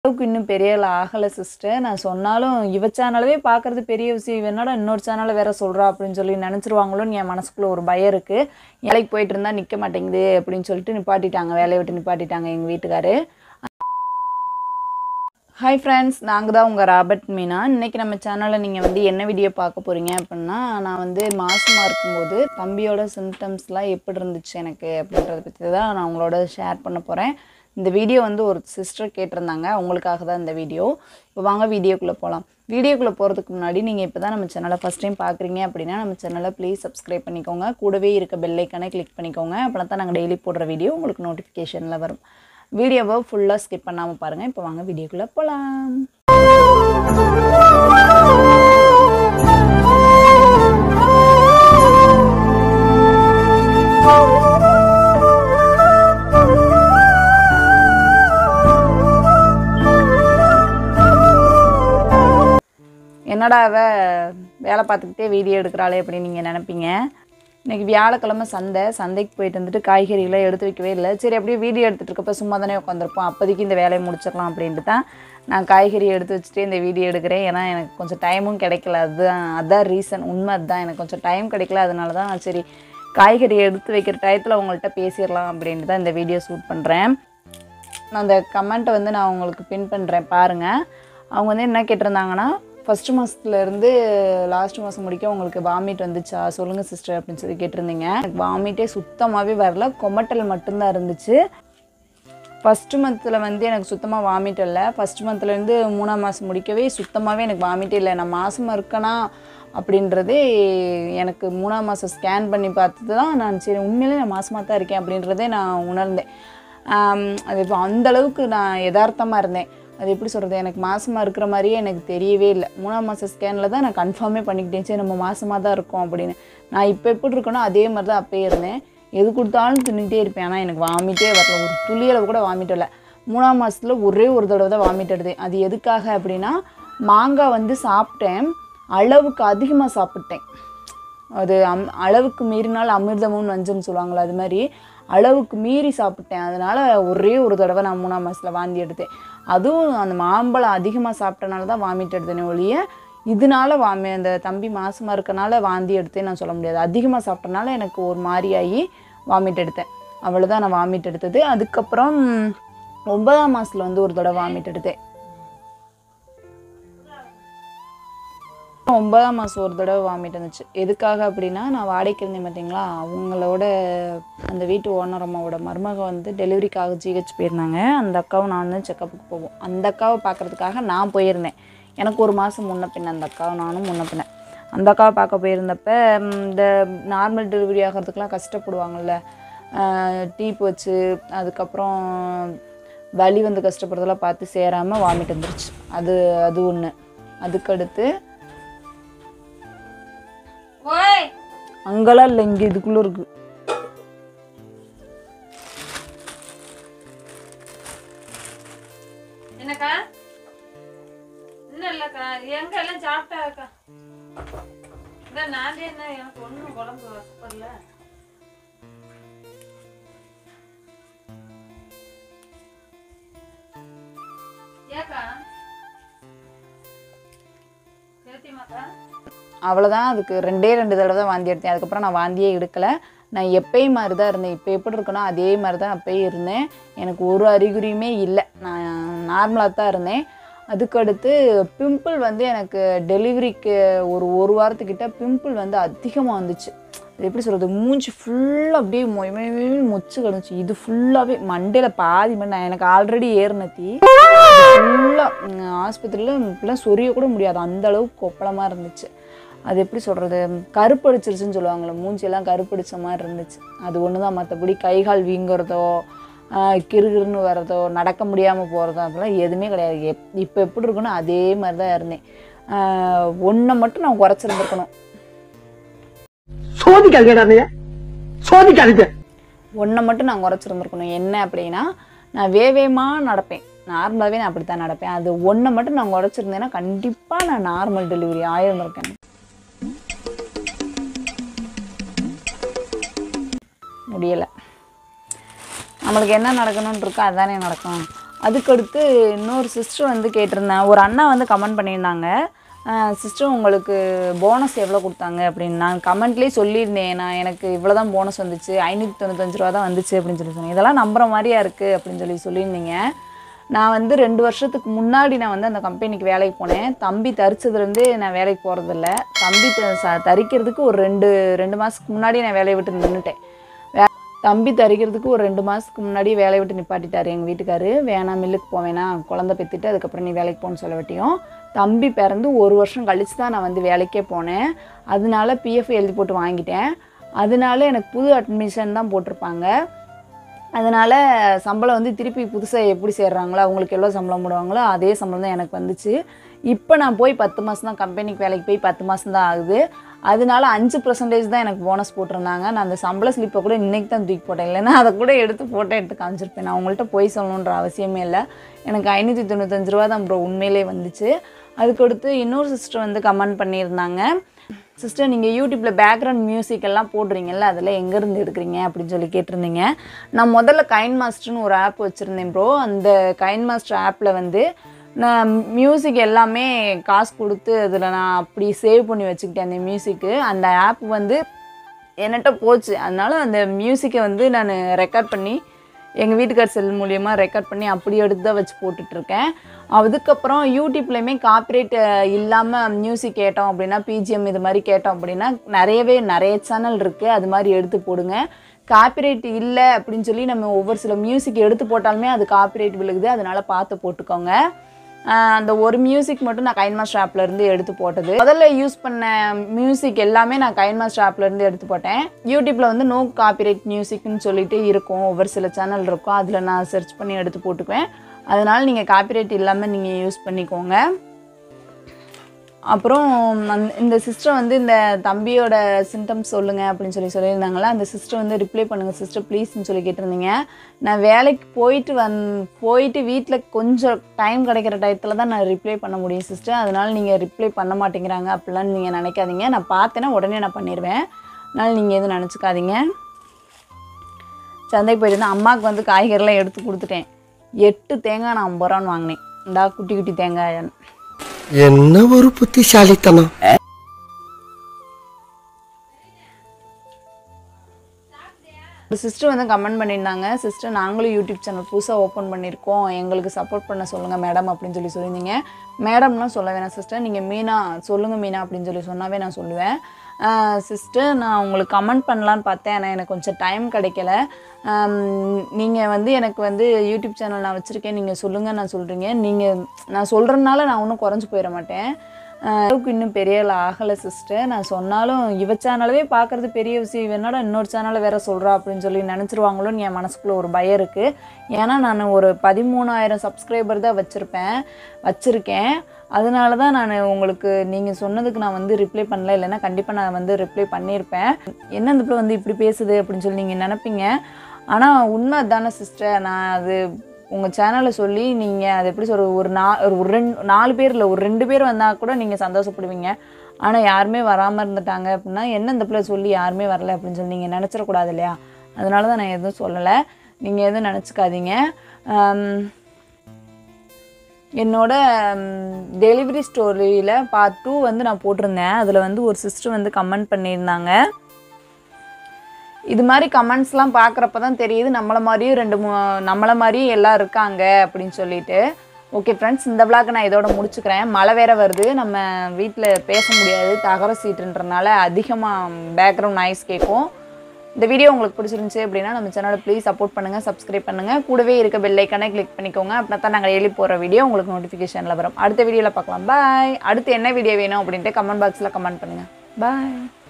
அளவுக்கு இன்னும் பெரிய ஆள் ஆகலை சிஸ்டர் நான் சொன்னாலும் இவ சேனலவே பார்க்குறது பெரிய விஷயம் இவ என்னடா இன்னொரு சேனலை வேற சொல்கிறா அப்படின்னு சொல்லி நினச்சிருவாங்களோன்னு என் மனசுக்குள்ளே ஒரு பயம் இருக்குது வேலைக்கு போயிட்டு இருந்தால் நிற்க மாட்டேங்குது அப்படின்னு சொல்லிட்டு நிப்பாட்டிட்டாங்க வேலையை விட்டு நிப்பாட்டிட்டாங்க எங்கள் வீட்டுக்காரு ஹாய் ஃப்ரெண்ட்ஸ் நாங்கள் தான் உங்கள் ராபர்ட் மீனா இன்றைக்கி நம்ம சேனலில் நீங்கள் வந்து என்ன வீடியோ பார்க்க போகிறீங்க அப்படின்னா நான் வந்து மாசமாக இருக்கும்போது தம்பியோட சிம்டம்ஸ்லாம் எப்படி இருந்துச்சு எனக்கு அப்படின்றத பற்றி தான் நான் உங்களோட ஷேர் பண்ண போகிறேன் இந்த வீடியோ வந்து ஒரு சிஸ்டர் கேட்டிருந்தாங்க அவங்களுக்காக தான் இந்த வீடியோ இப்போ வாங்க வீடியோக்குள்ளே போகலாம் வீடியோக்குள்ளே போகிறதுக்கு முன்னாடி நீங்கள் இப்போ தான் நம்ம சேனலை ஃபஸ்ட் டைம் பார்க்குறீங்க அப்படின்னா நம்ம சேனலை ப்ளீஸ் சப்ஸ்கிரைப் பண்ணிக்கோங்க கூடவே இருக்க பெல் ஐக்கானை கிளிக் பண்ணிக்கோங்க அப்படின்னா தான் நாங்கள் டெய்லி போடுற வீடியோ உங்களுக்கு நோட்டிஃபிகேஷனில் வரும் வீடியோவை ஃபுல்லாக ஸ்கிப் பண்ணாமல் பாருங்கள் இப்போ வாங்க வீடியோக்குள்ளே போகலாம் என்னடா அவ வேலை பார்த்துக்கிட்டே வீடியோ எடுக்கிறாளே அப்படின்னு நீங்கள் நினைப்பீங்க இன்னைக்கு வியாழக்கிழமை சந்தை சந்தைக்கு போயிட்டு வந்துட்டு காய்கறிகளை எடுத்து வைக்கவே இல்லை சரி அப்படியே வீடியோ எடுத்துகிட்டு இருக்கப்ப சும்மா தானே உட்காந்துருப்போம் அப்போதைக்கு இந்த வேலையை முடிச்சிடலாம் அப்படின்ட்டு தான் நான் காய்கறி எடுத்து வச்சுட்டு இந்த வீடியோ எடுக்கிறேன் ஏன்னா எனக்கு கொஞ்சம் டைமும் கிடைக்கல அதுதான் அதான் ரீசன் உண்மை அதுதான் எனக்கு கொஞ்சம் டைம் கிடைக்கல அதனால தான் நான் சரி காய்கறி எடுத்து வைக்கிற டயத்தில் உங்கள்கிட்ட பேசிடலாம் அப்படின்ட்டு தான் இந்த வீடியோ ஷூட் பண்ணுறேன் நான் அந்த கமெண்ட்டை வந்து நான் உங்களுக்கு பின் பண்ணுறேன் பாருங்கள் அவங்க வந்து என்ன கேட்டிருந்தாங்கன்னா ஃபஸ்ட்டு மாதத்துலேருந்து லாஸ்ட் மாதம் முடிக்க உங்களுக்கு வாமிட் வந்துச்சா சொல்லுங்கள் சிஸ்டர் அப்படின்னு சொல்லி கேட்டிருந்தீங்க எனக்கு வாமிட்டே சுத்தமாகவே வரல கொமட்டல் மட்டும்தான் இருந்துச்சு ஃபஸ்ட்டு மந்தில் வந்து எனக்கு சுத்தமாக வாமிட் இல்லை ஃபஸ்ட் மந்த்லேருந்து மூணாம் மாதம் முடிக்கவே சுத்தமாகவே எனக்கு வாமிட்டே இல்லை நான் மாதமாக இருக்கேனா அப்படின்றதே எனக்கு மூணாம் மாதம் ஸ்கேன் பண்ணி பார்த்துட்டு தான் நான் சரி உண்மையிலே நான் மாசமாக தான் இருக்கேன் அப்படின்றதே நான் உணர்ந்தேன் ஆம், அது இப்போ அந்தளவுக்கு நான் யதார்த்தமாக இருந்தேன் அது எப்படி சொல்கிறது எனக்கு மாசமாக இருக்கிற மாதிரியே எனக்கு தெரியவே இல்லை மூணாம் மாதம் ஸ்கேனில் தான் நான் கன்ஃபார்மே பண்ணிக்கிட்டேன் சரி நம்ம மாசமாக தான் இருக்கோம் அப்படின்னு நான் இப்போ எப்படி இருக்கேனோ அதே மாதிரி தான் அப்பயே இருந்தேன் எது கொடுத்தாலும் தின்னுட்டே இருப்பேன் ஆனால் எனக்கு வாமிட்டே வரல ஒரு துளியளவு கூட வாமிட் இல்லை மூணாம் மாதத்தில் ஒரே ஒரு தடவை தான் வாமிட் எடுத்தேன் அது எதுக்காக அப்படின்னா மாங்காய் வந்து சாப்பிட்டேன் அளவுக்கு அதிகமாக சாப்பிட்டேன் அது அம் அளவுக்கு மீறினால் அமிர்தமும் நஞ்சுன்னு சொல்லுவாங்களே அது மாதிரி அளவுக்கு மீறி சாப்பிட்டேன் அதனால் ஒரே ஒரு தடவை நான் மூணாம் மாதத்தில் வாந்தி எடுத்தேன் அதுவும் அந்த மாம்பழம் அதிகமாக சாப்பிட்டனால தான் வாமிட் எடுத்தேனே ஒழிய இதனால வாமி அந்த தம்பி மாசமாக இருக்கனால வாந்தி எடுத்தேன்னு நான் சொல்ல முடியாது அதிகமாக சாப்பிட்டனால எனக்கு ஒரு மாதிரியாகி வாமிட் எடுத்தேன் அவ்வளோதான் நான் வாமிட் எடுத்தது அதுக்கப்புறம் ஒன்பதாம் மாதத்தில் வந்து ஒரு தடவை வாமிட் எடுத்தேன் ஒன்பதாம் மாதம் ஒரு தடவை வாமிட் வந்துச்சு எதுக்காக அப்படின்னா நான் வாடகைக்கு இருந்தேன் பார்த்தீங்களா அவங்களோட அந்த வீட்டு ஓனர் அம்மாவோட மருமக வந்து டெலிவரிக்காக ஜிஹெச் போயிருந்தாங்க அந்த அக்காவும் நான் வந்து செக்கப்புக்கு போவோம் அந்த அக்காவை பார்க்குறதுக்காக நான் போயிருந்தேன் எனக்கு ஒரு மாதம் முன்ன பின்ன அந்த அக்காவை நானும் முன்ன பின்ன அந்த அக்காவை பார்க்க போயிருந்தப்ப ம், இந்த நார்மல் டெலிவரி ஆகிறதுக்கெலாம் கஷ்டப்படுவாங்கள்ல டீப் வச்சு அதுக்கப்புறம் வலி வந்து கஷ்டப்படுறதெல்லாம் பார்த்து சேராமல் வாமிட் வந்துருச்சு அது அது ஒன்று அதுக்கடுத்து ஓய் அங்கெல்லாம் இல்லை இங்கே இதுக்குள்ளே இருக்கு என்னக்கா இன்னும் இல்லக்கா எங்க எல்லாம் சாப்பிட்டாக்கா இந்த நான் என்ன எனக்கு ஒன்றும் குழம்பு வசப்படல ஏக்கா கேத்தியமாக்கா அவ்வளோதான் அதுக்கு ரெண்டே ரெண்டு தடவை தான் வாந்தி எடுத்தேன் அதுக்கப்புறம் நான் வாந்தியே எடுக்கலை நான் எப்பயும் மாதிரி தான் இருந்தேன் இப்போ எப்படி இருக்கனோ அதே மாதிரி தான் அப்பயும் இருந்தேன் எனக்கு ஒரு அறிகுறியுமே இல்லை நான் நார்மலாக தான் இருந்தேன் அதுக்கடுத்து பிம்பிள் வந்து எனக்கு டெலிவரிக்கு ஒரு ஒரு வாரத்துக்கிட்ட பிம்பிள் வந்து அதிகமாக வந்துச்சு அது எப்படி சொல்கிறது மூஞ்சி ஃபுல்லாக அப்படியே மொய் மொய் மொய்ன்னு மொச்சு கிடந்துச்சு இது ஃபுல்லாகவே மண்டையில் பாதி மணி நான் எனக்கு ஆல்ரெடி ஏறினத்தி ஃபுல்லாக ஆஸ்பத்திரியில் இப்படிலாம் சொரிய கூட முடியாது அந்த அளவுக்கு கொப்பளமாக இருந்துச்சு அது எப்படி சொல்கிறது கருப்படிச்சிருச்சுன்னு சொல்லுவாங்கள்ல மூஞ்சியெல்லாம் கருப்படிச்ச மாதிரி இருந்துச்சு அது ஒன்று தான் மற்றபடி கை கால் வீங்குறதோ ஆஹ் கிறுகிறுன்னு வர்றதோ நடக்க முடியாமல் போகிறதோ அதெல்லாம் எதுவுமே கிடையாது எப் இப்போ எப்படி இருக்குன்னு அதே மாதிரி தான் இருந்தேன் ஒன்றை மட்டும் நான் குறைச்சிருந்துருக்கணும் சோதிக்காதீங்கடா நீங்க சோதிக்காதீங்க ஒன்றை மட்டும் நான் குறைச்சிருந்துருக்கணும் என்ன அப்படின்னா நான் வேவேமாக நடப்பேன் நார்மலாகவே நான் அப்படி தான் நடப்பேன் அது ஒன்றை மட்டும் நான் குறைச்சிருந்தேன்னா கண்டிப்பாக நான் நார்மல் டெலிவரி ஆயிருந்திருக்கேன் முடியலை நம்மளுக்கு என்ன நடக்கணும்னு இருக்கோ அதானே நடக்கும் அதுக்கடுத்து இன்னொரு சிஸ்டர் வந்து கேட்டிருந்தேன் ஒரு அண்ணா வந்து கமெண்ட் பண்ணியிருந்தாங்க சிஸ்டர் உங்களுக்கு போனஸ் எவ்வளோ கொடுத்தாங்க அப்படின்னு நான் கமெண்ட்லேயே சொல்லியிருந்தேன் நான் எனக்கு இவ்வளோ தான் போனஸ் வந்துச்சு ஐநூற்றி தொண்ணூத்தஞ்சு ரூபா தான் வந்துச்சு அப்படின்னு சொல்லி சொன்னேன் இதெல்லாம் நம்புற மாதிரியா இருக்குது அப்படின்னு சொல்லி சொல்லியிருந்தீங்க நான் வந்து ரெண்டு வருஷத்துக்கு முன்னாடி நான் வந்து அந்த கம்பெனிக்கு வேலைக்கு போனேன் தம்பி தரிச்சதுலேருந்து நான் வேலைக்கு போகிறதில்ல தம்பி த- ச தரிக்கிறதுக்கு ஒரு ரெண்டு ரெண்டு மாதத்துக்கு முன்னாடி நான் வேலையை விட்டு நின்றுட்டேன் வே தம்பி தரிக்கிறதுக்கு ஒரு ரெண்டு மாதத்துக்கு முன்னாடி வேலையை விட்டு நிப்பாட்டிட்டார் எங்கள் வீட்டுக்காரு வேணாம் மில்லுக்கு போவேனா குழந்தை பெற்றுட்டு அதுக்கப்புறம் நீ வேலைக்கு போகணும்னு சொல்ல வட்டியும் தம்பி பிறந்து ஒரு வருஷம் கழிச்சு தான் நான் வந்து வேலைக்கே போனேன் அதனால பிஎஃப் எழுதி போட்டு வாங்கிட்டேன் அதனால எனக்கு புது அட்மிஷன் தான் போட்டிருப்பாங்க அதனால் சம்பளம் வந்து திருப்பி புதுசாக எப்படி சேர்றாங்களோ அவங்களுக்கு எவ்வளோ சம்பளம் போடுவாங்களோ அதே சம்பளம் தான் எனக்கு வந்துச்சு இப்போ நான் போய் பத்து மாதம் தான் கம்பெனிக்கு வேலைக்கு போய் பத்து மாதம் தான் ஆகுது அதனால அஞ்சு பர்சன்டேஜ் தான் எனக்கு போனஸ் போட்டிருந்தாங்க நான் அந்த சம்பள ஸ்லிப்பை கூட இன்றைக்கி தான் தூக்கி போட்டேன் இல்லைன்னா அதை கூட எடுத்து ஃபோட்டோ எடுத்து காமிச்சிருப்பேன் நான் அவங்கள்ட்ட போய் சொல்லணுன்ற அவசியமே இல்லை எனக்கு ஐநூற்றி தொண்ணூத்தஞ்சு ரூபா தான் ப்ரோ உண்மையிலே வந்துச்சு அதுக்கடுத்து இன்னொரு சிஸ்டர் வந்து கமெண்ட் பண்ணியிருந்தாங்க சிஸ்டர் நீங்கள் யூடியூப்பில் பேக்ரவுண்ட் மியூசிக் எல்லாம் போடுறீங்கல்ல அதில் எங்கேருந்து எடுக்கிறீங்க அப்படின்னு சொல்லி கேட்டிருந்தீங்க நான் முதல்ல கைன் மாஸ்டர்னு ஒரு ஆப் வச்சுருந்தேன் ப்ரோ அந்த கைன் மாஸ்டர் ஆப்பில் வந்து நான் மியூசிக் எல்லாமே காசு கொடுத்து அதில் நான் அப்படி சேவ் பண்ணி வச்சுக்கிட்டேன் அந்த மியூசிக்கு அந்த ஆப் வந்து என்கிட்ட போச்சு அதனால அந்த மியூசிக்கை வந்து நான் ரெக்கார்ட் பண்ணி எங்கள் வீட்டுக்கார் செல் மூலியமாக ரெக்கார்ட் பண்ணி அப்படி எடுத்து தான் வச்சு போட்டுட்ருக்கேன் அதுக்கப்புறம் யூடியூப்லேயுமே காப்பிரைட் இல்லாமல் மியூசிக் கேட்டோம் அப்படின்னா பிஜிஎம் இது மாதிரி கேட்டோம் அப்படின்னா நிறையவே நிறைய சேனல் இருக்குது அது மாதிரி எடுத்து போடுங்க காப்பிரைட் இல்லை அப்படின்னு சொல்லி நம்ம ஒவ்வொரு சில மியூசிக் எடுத்து போட்டாலுமே அது காப்பிரைட் விழுகுது அதனால பார்த்து போட்டுக்கோங்க ஆஹ் அந்த ஒரு மியூசிக் மட்டும் நான் கைன் மாஸ்டர் ஆப்ல இருந்து எடுத்து போட்டது முதல்ல யூஸ் பண்ண மியூசிக் எல்லாமே நான் கைன் மாஸ்டர் ஆப்ல இருந்து எடுத்து போட்டேன் யூடியூப்ல வந்து நோ காப்பிரைட் மியூசிக்னு சொல்லிட்டு இருக்கும் ஒவ்வொரு சில சேனல் இருக்கும் அதில் நான் சர்ச் பண்ணி எடுத்து போட்டுக்குவேன் அதனால நீங்கள் காப்பிரைட் இல்லாமல் நீங்கள் யூஸ் பண்ணிக்கோங்க அப்புறம் அந்த- இந்த சிஸ்டர் வந்து இந்த தம்பியோட சிம்டம்ஸ் சொல்லுங்கள் அப்படின்னு சொல்லி சொல்லியிருந்தாங்களா அந்த சிஸ்டர் வந்து ரிப்ளை பண்ணுங்கள் சிஸ்டர் ப்ளீஸ்னு சொல்லி கேட்டிருந்தீங்க நான் வேலைக்கு போயிட்டு வந் போயிட்டு வீட்டில் கொஞ்சம் டைம் கிடைக்கிற டயத்தில் தான் நான் ரிப்ளை பண்ண முடியும் சிஸ்டர் அதனால் நீங்கள் ரிப்ளை பண்ண மாட்டேங்கிறாங்க அப்படிலாம் நீங்கள் நினைக்காதீங்க நான் பார்த்தேன்னா உடனே நான் பண்ணிடுவேன் அதனால் நீங்கள் எதுவும் நினச்சிக்காதீங்க சந்தைக்கு போயிட்டு இருந்தேன் அம்மாவுக்கு வந்து காய்கறிலாம் எடுத்து கொடுத்துட்டேன் எட்டு தேங்காய் நான் ஐம்பது ரூபான்னு வாங்கினேன் இந்தா குட்டி குட்டி தேங்காய் என்ன ஒரு புத்திசாலித்தனம் ஒரு சிஸ்டர் வந்து கமெண்ட் பண்ணியிருந்தாங்க சிஸ்டர் நாங்களும் யூடியூப் சேனல் புதுசாக ஓப்பன் பண்ணியிருக்கோம் எங்களுக்கு சப்போர்ட் பண்ண சொல்லுங்கள் மேடம் அப்படின்னு சொல்லி சொல்லியிருந்தீங்க மேடம்லாம் சொல்ல வேணாம் சிஸ்டர் நீங்கள் மீனா சொல்லுங்கள் மீனா அப்படின்னு சொல்லி சொன்னாவே நான் சொல்லுவேன் சிஸ்டர் நான் உங்களுக்கு கமெண்ட் பண்ணலான்னு பார்த்தேன் ஆனால் எனக்கு கொஞ்சம் டைம் கிடைக்கல நீங்கள் வந்து எனக்கு வந்து யூடியூப் சேனல் நான் வச்சுருக்கேன் நீங்கள் சொல்லுங்கள் நான் சொல்கிறீங்க நீங்கள் நான் சொல்கிறதுனால நான் ஒன்றும் குறைஞ்சி போயிட மாட்டேன் ஆஹ் அளவுக்கு இன்னும் பெரிய ஆள் ஆகலை சிஸ்டர் நான் சொன்னாலும் இவ சேனலவே பார்க்குறது பெரிய விஷயம் இவ என்னடா இன்னொரு சேனலை வேற சொல்கிறா அப்படின்னு சொல்லி நினச்சிருவாங்களோன்னு என் மனசுக்குள்ள ஒரு பயம் இருக்குது ஏன்னா நான் ஒரு பதிமூணாயிரம் சப்ஸ்கிரைபர் தான் வச்சுருப்பேன் வச்சுருக்கேன் அதனால தான் நான் உங்களுக்கு நீங்கள் சொன்னதுக்கு நான் வந்து ரிப்ளை பண்ணல இல்லைன்னா கண்டிப்பாக நான் வந்து ரிப்ளை பண்ணியிருப்பேன் என்ன இந்த பிள்ளை வந்து இப்படி பேசுது அப்படின்னு சொல்லி நீங்கள் நினைப்பீங்க ஆனால் உண்மை தானே சிஸ்டர் நான் அது உங்கள் சேனலை சொல்லி நீங்கள் அது எப்படி சொல்ற ஒரு நா ஒரு ரெண்டு நாலு பேர் இல்லை ஒரு ரெண்டு பேர் வந்தால் கூட நீங்கள் சந்தோஷப்படுவீங்க ஆனால் யாருமே வராமல் இருந்துட்டாங்க அப்படின்னா என்ன இந்த பிள்ளை சொல்லி யாருமே வரல அப்படின்னு சொல்லி நீங்கள் நினச்சிடக்கூடாது இல்லையா அதனால தான் நான் எதுவும் சொல்லலை நீங்கள் எதுவும் நினச்சிக்காதீங்க என்னோட டெலிவரி ஸ்டோரியில் பார்ட் டூ வந்து நான் போட்டிருந்தேன் அதில் வந்து ஒரு சிஸ்டர் வந்து கமெண்ட் பண்ணியிருந்தாங்க இது மாதிரி கமெண்ட்ஸ்லாம் பார்க்குறப்ப தான் தெரியுது நம்மளை மாதிரியும் ரெண்டு மூ நம்மளை மாதிரியும் எல்லாம் இருக்காங்க அப்படின்னு சொல்லிட்டு ஓகே ஃப்ரெண்ட்ஸ் இந்த விளாக் நான் இதோட முடிச்சுக்கிறேன் மழை வேற வருது நம்ம வீட்டில் பேச முடியாது தகர சீட்டுன்றனால அதிகமாக பேக்ரவுண்ட் நாய்ஸ் கேட்கும் இந்த வீடியோ உங்களுக்கு பிடிச்சிருந்துச்சு அப்படின்னா நம்ம சேனலை ப்ளீஸ் சப்போர்ட் பண்ணுங்கள் சப்ஸ்கிரைப் பண்ணுங்கள் கூடவே இருக்க பெல் ஐக்கானே கிளிக் பண்ணிக்கோங்க அப்படின்னா தான் நாங்கள் எழுதி போகிற வீடியோ உங்களுக்கு நோட்டிஃபிகேஷனில் வரும் அடுத்த வீடியோவில் பார்க்கலாம் பாய் அடுத்து என்ன வீடியோ வேணும் அப்படின்ட்டு கமெண்ட் பாக்ஸில் கமெண்ட் பண்ணுங்கள் பாய்